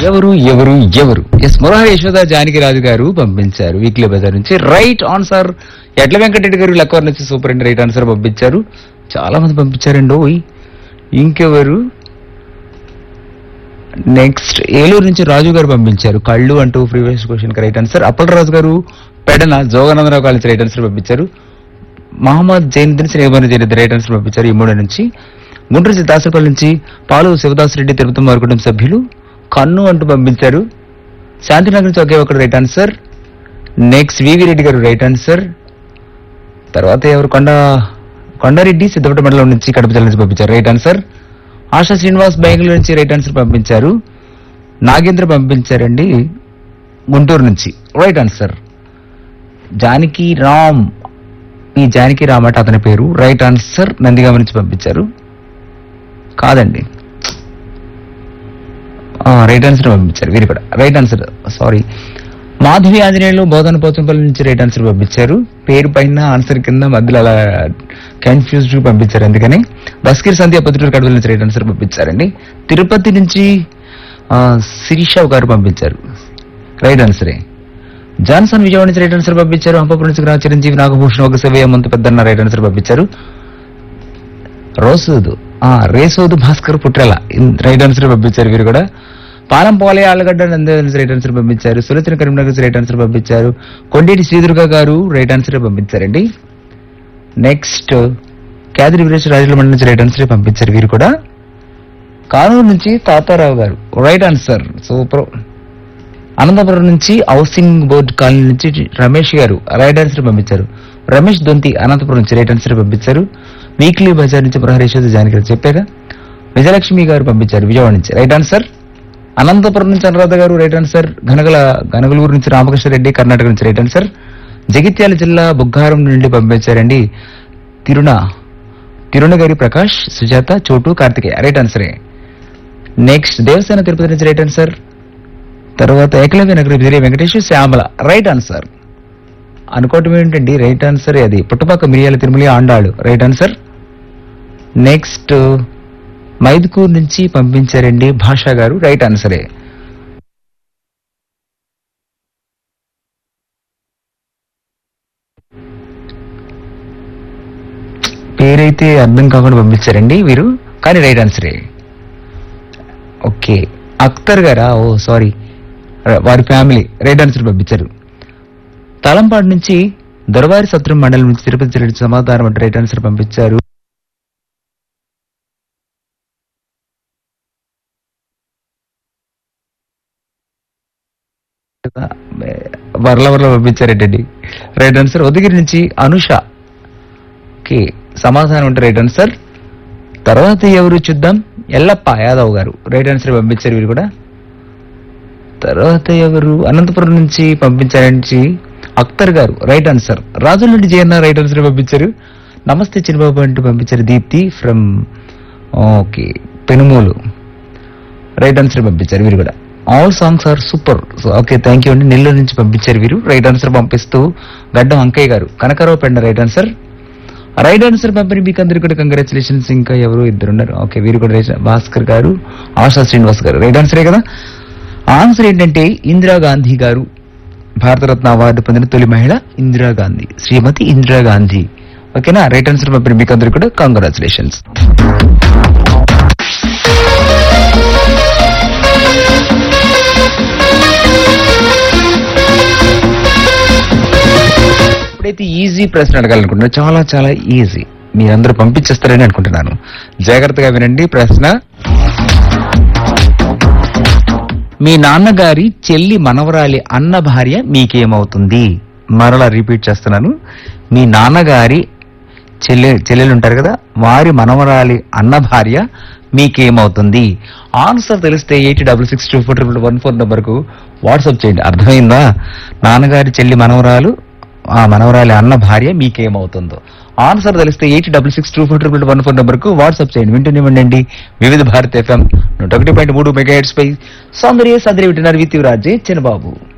ఎవరు ఎవరు ఎవరు ఎస్ మురహరి యశోద జానకి రాజు గారు పంపించారు వీక్లీ బజార్ నుంచి రైట్ ఆన్సర్ ఎడ్ల వెంకటరెడ్డి గారు లక్కవర్ నుంచి సూపర్ అండ్ రైట్ ఆన్సర్ పంపించారు చాలా మంది పంపించారండి ఓయ్ ఇంకెవరు నెక్స్ట్ ఏలూరు నుంచి రాజు గారు పంపించారు కళ్ళు అంటూ previous question right answer Appala Raju garu Pedana Joganandarao college right answer పంపించారు మహమ్మద్ జైనుద్దీన్ శ్రీమని జైనుద్దీ రైట్ ఆన్సర్ పంపించారు ఈ మూడు నుంచి గుంటూరు జిల్లా దాసరపల్లి నుంచి పాలు శివదాస్ రెడ్డి తిరుపతి వారి కుటుంబ సభ్యులు కన్ను అంటూ పంపించారు శాంతినగర్ నుంచి ఒకే ఒకటి right answer next V V Reddy garu right answer తర్వాత ఎవరు కొండ కొండారెడ్డి సిద్ధపట్ట మండలం నుంచి కడప జిల్లా నుంచి పంపించారు రైట్ ఆన్సర్ ఆశా శ్రీనివాస్ బెంగళూరు నుంచి రైట్ ఆన్సర్ పంపించారు నాగేంద్ర పంపించారండి గుంటూరు నుంచి రైట్ ఆన్సర్ జానకి రామ్ ఈ జానకి రామ్ అంటే అతని పేరు రైట్ ఆన్సర్ నందిగామ నుంచి పంపించారు కాదండి రైట్ ఆన్సర్ పంపించారు వీరు కూడా right answer sorry Madhavi Anjaneyulu Bhoodan Pochampally నుంచి రైట్ ఆన్సర్ పంపించారు పేరు పైన ఆన్సర్ కింద మధ్యలో అలా కన్ఫ్యూజ్డ్ పంపించారు అందుకని బస్కిర్ సంధ్య పొద్దుటూరు కడపల నుంచి రైట్ ఆన్సర్ పంపించారండి తిరుపతి నుంచి ఆ, శిరీష గారు పంపించారు రైట్ ఆన్సరే జాన్సన్ విజయవాడ నుంచి రైట్ ఆన్సర్ పంపించారు హంపపురం నుంచి గ్రామ చిరంజీవి నాగభూషణ్ ఒక సేవ మంత పెద్దన్న రైట్ ఆన్సర్ పంపించారు రోసోదు ఆ రేసోదు భాస్కర్ పుట్రెల ఇన్- రైట్ ఆన్సర్ పంపించారు వీరు కూడా పాలం పోలే ఆలగడ్డ నందేదని రైట్ ఆన్సర్ పంపించారు సులోచన కరీంనగర్ నుంచి రైట్ ఆన్సర్ పంపించారు కొండేటి శ్రీదుర్గ గారు రైట్ ఆన్సర్ పంపించారండి నెక్స్ట్ కేదరి వీరేష్ రాజుల మండలి నుంచి రైట్ ఆన్సర్ పంపించారు వీరు కూడా కానూరు నుంచి తాతారావు గారు రైట్ ఆన్సర్ సూపర్ అనంతపురం నుంచి హౌసింగ్ బోర్డ్ కాలనీ నుంచి రమేష్ గారు రైట్ ఆన్సర్ పంపించారు రమేష్ దొంతి అనంతపురం నుంచి రైట్ ఆన్సర్ పంపించారు వీక్లీ బజార్ నుంచి ప్రహరేశ్వర జానకి గారు చెప్పాక విజయలక్ష్మి గారు పంపించారు విజయవాడ నుంచి రైట్ ఆన్సర్ అనంతపురం నుంచి అనురాధ గారు రైట్ ఆన్సర్ గనగల గనగలూరు నుంచి రామకృష్ణ రెడ్డి కర్ణాటక నుంచి రైట్ ఆన్సర్ జగిత్యాల జిల్లా బుగ్గారం నుండి పంపించారండి తిరుణ తిరుణగారి ప్రకాష్ సుజాత చోటు కార్తికేయ రైట్ ఆన్సరే నెక్స్ట్ దేవసేన తిరుపతి నుంచి రైట్ ఆన్సర్ తర్వాత ఏకలవ్య నగర విజయ వెంకటేష్ శ్యామల రైట్ ఆన్సర్ అనుకోవటం ఏంటండి రైట్ ఆన్సర్ అది పుట్టపాక మిరియాల తిరుమల ఆండాడు రైట్ ఆన్సర్ నెక్స్ట్ మైదుకూర్ నుంచి పంపించారండి భాషా గారు రైట్ ఆన్సరే పేరైతే అర్థం కాకుండా పంపించారండి వీరు కానీ రైట్ ఆన్సరే ఓకే అఖ్తర్ గారా ఓ సారీ వారి ఫ్యామిలీ రైట్ ఆన్సర్ పంపించారు తలంపాడు నుంచి దొరవారి సత్రం మండలం నుంచి తిరుపతి జిల్లా సమాధానం అంటే రైట్ ఆన్సర్ పంపించారు వర్ల వర్ల పంపించారేటండి రైట్ ఆన్సర్ ఉదగిరి నుంచి అనుష ఓకే సమాధానం అంటే రైట్ ఆన్సర్ తర్వాత ఎవరు చూద్దాం ఎల్లప్ప యాదవ్ గారు రైట్ ఆన్సర్ పంపించారు వీరు కూడా తర్వాత ఎవరు అనంతపురం నుంచి పంపించారంచి అఖ్తర్ గారు రైట్ ఆన్సర్ రాజుల నుండి జయన్న రైట్ ఆన్సర్ పంపించారు నమస్తే చిన్నబాబు అంటూ పంపించారు Deepthi from okay Penumulu right answer పంపించారు వీరు కూడా all songs are super okay thank you అండి నెల్లూరు నుంచి పంపించారు వీరు రైట్ ఆన్సర్ పంపిస్తూ గడ్డం అంకయ్య గారు కనకరావు పెండ రైట్ ఆన్సర్ రైట్ ఆన్సర్ పంపిణీ మీకు అందరికీ కూడా కంగ్రాచులేషన్స్ ఇంకా ఎవరు ఇద్దరు ఉన్నారు ఓకే వీరు కూడా right. భాస్కర్ గారు ఆశా శ్రీనివాస్ గారు రైట్ ఆన్సరే కదా ఆన్సర్ ఏంటంటే ఇందిరాగాంధీ గారు భారతరత్న అవార్డు పొందిన తొలి మహిళ ఇందిరాగాంధీ శ్రీమతి ఇందిరాగాంధీ ఓకేనా రైట్ ఆన్సర్ పంపిణీ మీకు అందరికీ కూడా కంగ్రాచులేషన్స్ ఇప్పుడైతే ఈజీ ప్రశ్న అడగాలనుకుంటున్నా చాలా చాలా ఈజీ మీరందరూ పంపించేస్తారని అనుకుంటున్నాను జాగ్రత్తగా వినండి ప్రశ్న మీ నాన్నగారి చెల్లి మనవరాలి అన్న భార్య మీకేమవుతుంది మరలా రిపీట్ చేస్తున్నాను మీ నాన్నగారి చెల్లె చెల్లెలు ఉంటారు కదా వారి మనవరాలి అన్న భార్య మీకేమవుతుంది ఆన్సర్ తెలిస్తే eighty double six two four triple one four నెంబర్కు వాట్సాప్ చేయండి అర్థమైందా నాన్నగారి చెల్లి మనవరాలు ఆ మనవరాలి అన్న భార్య మీకేమవుతుందో ఆన్సర్ తెలిస్తే eight double six two four triple one four నెంబర్కు వాట్సాప్ చేయండి వింటూనివ్వండి వివిధ భారత్ ఎఫ్ఎం నూట ఒకటి పాయింట్ మూడు మెగా హెడ్స్ పై సౌందర్య సదరి వింటున్నారు విత్ రాజే చిన్నబాబు